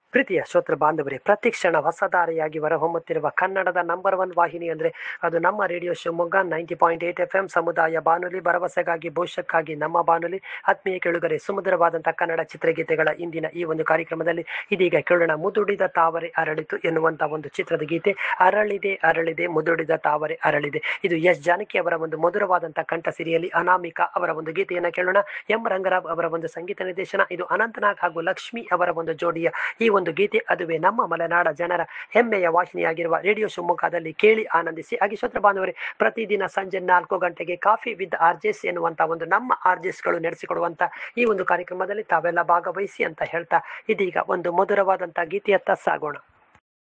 ಪ್ರೀತಿಯ ಶ್ರೋತೃ ಬಾಂಧವರೇ ಪ್ರತಿಕ್ಷಣ ಹೊಸದಾರಿಯಾಗಿ ಹೊರಹೊಮ್ಮುತ್ತಿರುವ ಕನ್ನಡದ ನಂಬರ್ ಒನ್ ವಾಹಿನಿ ಅಂದರೆ ಅದು ನಮ್ಮ radio Shivamogga ninety point eight F M ಸಮುದಾಯ ಬಾನುಲಿ ಭರವಸೆಗಾಗಿ ಭವಿಷ್ಯಕ್ಕಾಗಿ ನಮ್ಮ ಬಾನುಲಿ ಆತ್ಮೀಯ ಕೆಳುಗರೆ ಸುಮಧುರವಾದಂತಹ ಕನ್ನಡ ಚಿತ್ರಗೀತೆಗಳ ಇಂದಿನ ಈ ಒಂದು ಕಾರ್ಯಕ್ರಮದಲ್ಲಿ ಇದೀಗ ಕೇಳೋಣ ಮುದುಡಿದ ತಾವರೆ ಅರಳಿತು ಎನ್ನುವಂತ ಒಂದು ಚಿತ್ರದ ಗೀತೆ ಅರಳಿದೆ ಅರಳಿದೆ ಮುದುಡಿದ ತಾವರೆ ಅರಳಿದೆ ಇದು ಎಸ್ ಜಾನಕಿ ಅವರ ಒಂದು ಮಧುರವಾದಂತಹ ಕಂಠ ಸಿರಿಯಲ್ಲಿ ಅನಾಮಿಕಾ ಅವರ ಒಂದು ಗೀತೆಯನ್ನು ಕೇಳೋಣ ಎಂ ರಂಗರಾವ್ ಅವರ ಒಂದು ಸಂಗೀತ ನಿರ್ದೇಶನ ಇದು ಅನಂತನಾಗ್ ಹಾಗೂ ಲಕ್ಷ್ಮಿ ಅವರ ಒಂದು ಜೋಡಿಯ ಈ ಒಂದು ಗೀತೆ ಅದುವೇ ನಮ್ಮ ಮಲೆನಾಡ ಜನರ ಹೆಮ್ಮೆಯ ವಾಹಿನಿಯಾಗಿರುವ ರೇಡಿಯೋ ಶಿವಮೊಗ್ಗದಲ್ಲಿ ಕೇಳಿ ಆನಂದಿಸಿ ಹಾಗೆ ಶ್ರೋತೃ ಬಾಂಧವರೇ ಪ್ರತಿದಿನ ಸಂಜೆ ನಾಲ್ಕು ಗಂಟೆಗೆ ಕಾಫಿ ವಿತ್ ಆರ್ಜೆಸ್ ಎನ್ನುವಂತ ಒಂದು ನಮ್ಮ ಆರ್ಜೆಸ್ಗಳು ನಡೆಸಿಕೊಡುವಂತ ಈ ಒಂದು ಕಾರ್ಯಕ್ರಮದಲ್ಲಿ ತಾವೆಲ್ಲ ಭಾಗವಹಿಸಿ ಅಂತ ಹೇಳ್ತಾ ಇದೀಗ ಒಂದು ಮಧುರವಾದಂತಹ ಗೀತೆಯತ್ತ ಸಾಗೋಣ